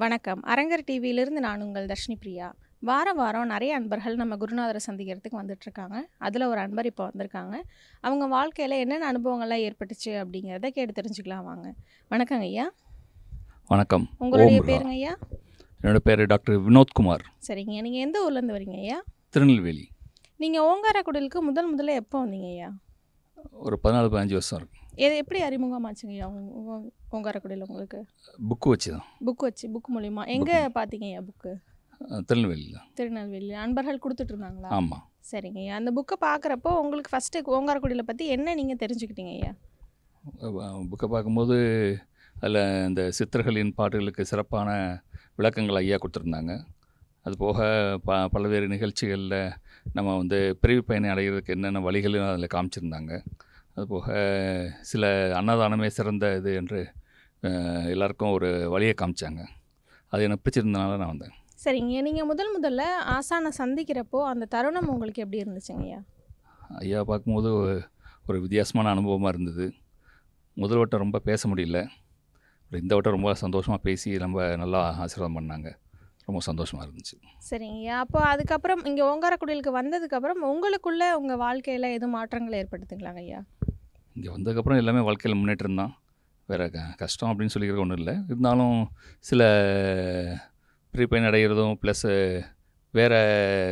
வணக்கம் அரங்கர் டிவியிலிருந்து நான் உங்கள் தர்ஷினி பிரியா வாரம் வாரம் நிறைய அன்பர்கள் நம்ம குருநாதரை சந்திக்கிறதுக்கு வந்துட்டுருக்காங்க அதில் ஒரு அன்பர் இப்போ வந்திருக்காங்க அவங்க வாழ்க்கையில் என்னென்ன அனுபவங்கள்லாம் ஏற்பட்டுச்சு அப்படிங்கிறத கேட்டு தெரிஞ்சுக்கலாம் வாங்க வணக்கங்க ஐயா வணக்கம் உங்களுடைய ஓம் பேருங்க ஐயா என்னோட பேர் டாக்டர் வினோத்குமார் சரிங்க நீங்கள் எந்த ஊர்லேருந்து வரீங்க ஐயா திருநெல்வேலி நீங்கள் ஓங்காரக்குடிலுக்கு முதல் முதல்ல எப்போ வந்தீங்க ஐயா ஒரு பதினாலு பதினஞ்சு வருஷம் இருக்கும் எது எப்படி அறிமுகமாச்சுங்க ஐயா உங்க- உங்க- ஓங்காரக்குடியில் உங்களுக்கு புக்கு வச்சு தான் புக் வச்சு புக் மூலிமா எங்கே பார்த்தீங்க ஐயா புக்கு திருநெல்வேலியில் திருநெல்வேலி அன்பர்கள் கொடுத்துட்டு இருந்தாங்களா ஆமாம் சரிங்க ஐயா அந்த புக்கை பார்க்குறப்போ உங்களுக்கு ஃபஸ்ட்டு ஓங்காரக்குடியில் பற்றி என்ன நீங்கள் தெரிஞ்சுக்கிட்டீங்க ஐயா புக்கை பார்க்கும்போது அதில் இந்த சித்தர்களின் பாட்டுகளுக்கு சிறப்பான விளக்கங்கள் ஐயா கொடுத்துருந்தாங்க அது போக ப பல்வேறு நிகழ்ச்சிகளில் நம்ம வந்து பிரிவு பயணம் அடைகிறதுக்கு என்னென்ன வழிகளும் அதில் காமிச்சிருந்தாங்க அது போக சில அன்னதானமே சிறந்த இது என்று அஹ், எல்லாருக்கும் ஒரு வழியை காமிச்சாங்க அது எனக்கு பிடிச்சிருந்தனால நான் வந்தேன் சரிங்க நீங்கள் முதல் முதல்ல ஆசானை சந்திக்கிறப்போ அந்த தருணம் உங்களுக்கு எப்படி இருந்துச்சுங்க ஐயா ஐயா பார்க்கும்போது ஒரு வித்தியாசமான அனுபவமாக இருந்தது முதல் வட்டம் ரொம்ப பேச முடியல அப்புறம் இந்த வட்டம் ரொம்ப சந்தோஷமாக பேசி ரொம்ப நல்லா ஆசீர்வாதம் பண்ணாங்க ரொம்ப சந்தோஷமாக இருந்துச்சு சரிங்க ஐயா அப்போ அதுக்கப்புறம் இங்கே ஓங்காரக்குடிலுக்கு வந்ததுக்கப்புறம் உங்களுக்குள்ள உங்கள் வாழ்க்கையில் எதுவும் மாற்றங்கள் ஏற்படுத்துங்களாங்க ஐயா இங்கே வந்ததுக்கப்புறம் எல்லாமே வாழ்க்கையில் முன்னேற்றம் தான் வேறு க கஷ்டம் அப்படின்னு சொல்லிக்கிறது ஒன்றும் இல்லை இருந்தாலும் சில ப்ரீபெயின் அடைகிறதும் ப்ளஸ்ஸு வேறு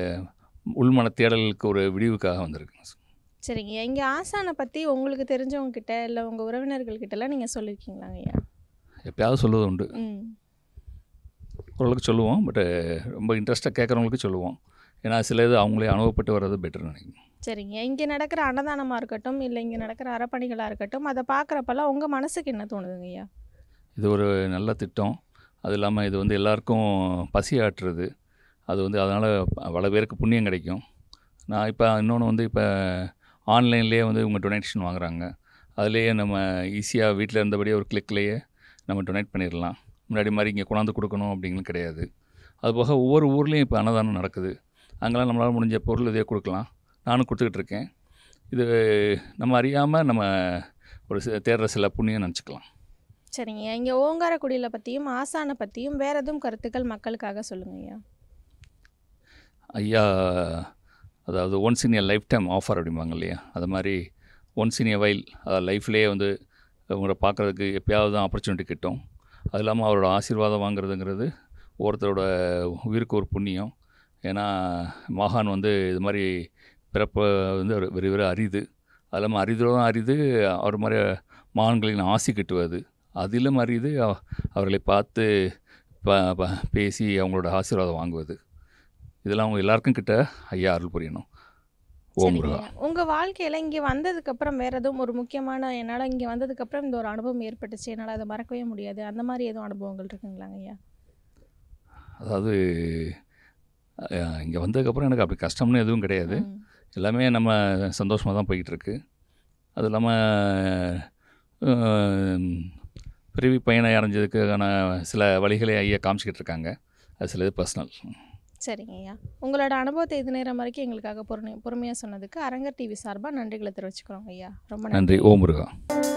உள்மன தேடலுக்கு ஒரு விடிவுக்காக வந்திருக்கு சரிங்க ஐயா இங்கே ஆசானை பற்றி உங்களுக்கு தெரிஞ்சவங்க கிட்ட இல்லை உங்கள் உறவினர்கள் கிட்டலாம் நீங்கள் சொல்லியிருக்கீங்களாங்க ஐயா எப்பயாவது சொல்லுவது உண்டு ம் ஓரளவுக்கு சொல்லுவோம் பட்டு ரொம்ப இன்ட்ரெஸ்ட்டாக கேட்குறவங்களுக்கு சொல்லுவோம் ஏன்னா சில இது அவங்களே அனுபவப்பட்டு வர்றது பெட்டர்னு நினைக்கிறேன் சரிங்க இங்கே நடக்கிற அன்னதானமாக இருக்கட்டும் இல்லை இங்கே நடக்கிற அறப்பணிகளாக இருக்கட்டும் அதை பார்க்குறப்பெல்லாம் உங்கள் மனசுக்கு என்ன தோணுதுங்க ஐயா இது ஒரு நல்ல திட்டம் அது இல்லாமல் இது வந்து எல்லாருக்கும் பசி ஆற்றுறது அது வந்து அதனால் பல பேருக்கு புண்ணியம் கிடைக்கும் நான் இப்போ இன்னொன்று வந்து இப்போ ஆன்லைன்லேயே வந்து இவங்க டொனேஷன் வாங்குறாங்க அதுலேயே நம்ம ஈஸியாக வீட்டில் இருந்தபடியே ஒரு கிளிக்லேயே நம்ம டொனேட் பண்ணிடலாம் முன்னாடி மாதிரி இங்கே கொண்டாந்து கொடுக்கணும் அப்படிங்கிறது கிடையாது அதுபோக ஒவ்வொரு ஊர்லேயும் இப்போ அன்னதானம் நடக்குது அங்கெல்லாம் நம்மளால் முடிஞ்ச பொருள் இதே கொடுக்கலாம் நானும் கொடுத்துக்கிட்டு இருக்கேன் இது நம்ம அறியாமல் நம்ம ஒரு சி- தேடுற சில புண்ணியம் நினச்சிக்கலாம் சரிங்க ஐயா இங்கே ஓங்காரக்குடியில் பற்றியும் ஆசானை பற்றியும் வேறு எதுவும் கருத்துக்கள் மக்களுக்காக சொல்லுங்க ஐயா ஐயா அதாவது once in a lifetime offer அப்படிம்பாங்க இல்லையா அது மாதிரி ஒன்ஸ் இன் எ வைல் அதாவது லைஃப்லேயே வந்து உங்களை பார்க்குறதுக்கு எப்பயாவது தான் ஆப்பர்ச்சுனிட்டி கிட்டும் அது இல்லாமல் அவரோட ஆசீர்வாதம் வாங்குறதுங்கிறது ஒருத்தரோட உயிருக்கு ஒரு புண்ணியம் ஏன்னா மகான் வந்து இது மாதிரி பிறப்பு வந்து ஒரு வெறி வெறி அரிது அது இல்லாமல் அரிதோட அரிது அவர் மாதிரி மகான்களின் ஆசி கிட்டுவது அதிலும் அரிது அவ- அவர்களை பார்த்து ப- ப- பேசி அவங்களோட ஆசீர்வாதம் வாங்குவது இதெல்லாம் அவங்க எல்லாருக்கும் கிட்ட ஐயா அருள் புரியணும் ஓம் முருகா உங்கள் வாழ்க்கையில் இங்கே வந்ததுக்கப்புறம் வேறு எதுவும் ஒரு முக்கியமான என்னால் இங்கே வந்ததுக்கப்புறம் இந்த ஒரு அனுபவம் ஏற்பட்டுச்சு என்னால் அதை மறக்கவே முடியாது அந்த மாதிரி எதுவும் அனுபவங்கள் இருக்குங்களாங்க ஐயா அதாவது இங்கே வந்ததுக்கப்புறம் எனக்கு அப்படி கஷ்டம்னு எதுவும் கிடையாது ம். எல்லாமே நம்ம சந்தோஷமாக தான் போய்கிட்டு இருக்கு அது இல்லாமல் பிரிவி பயணம் அடைஞ்சதுக்கான சில வழிகளை ஐயா காமிச்சிக்கிட்டு இருக்காங்க அது சில இது பர்சனல் சரிங்க ஐயா உங்களோட அனுபவத்தை இது நேரம் வரைக்கும் எங்களுக்காக பொறுமை பொறுமையாக சொன்னதுக்கு அரங்கர் டிவி சார்பாக நன்றிகளை தெரிவிச்சுக்கிறோங்க ஐயா ரொம்ப நன்றி நன்றி ஓம் முருகா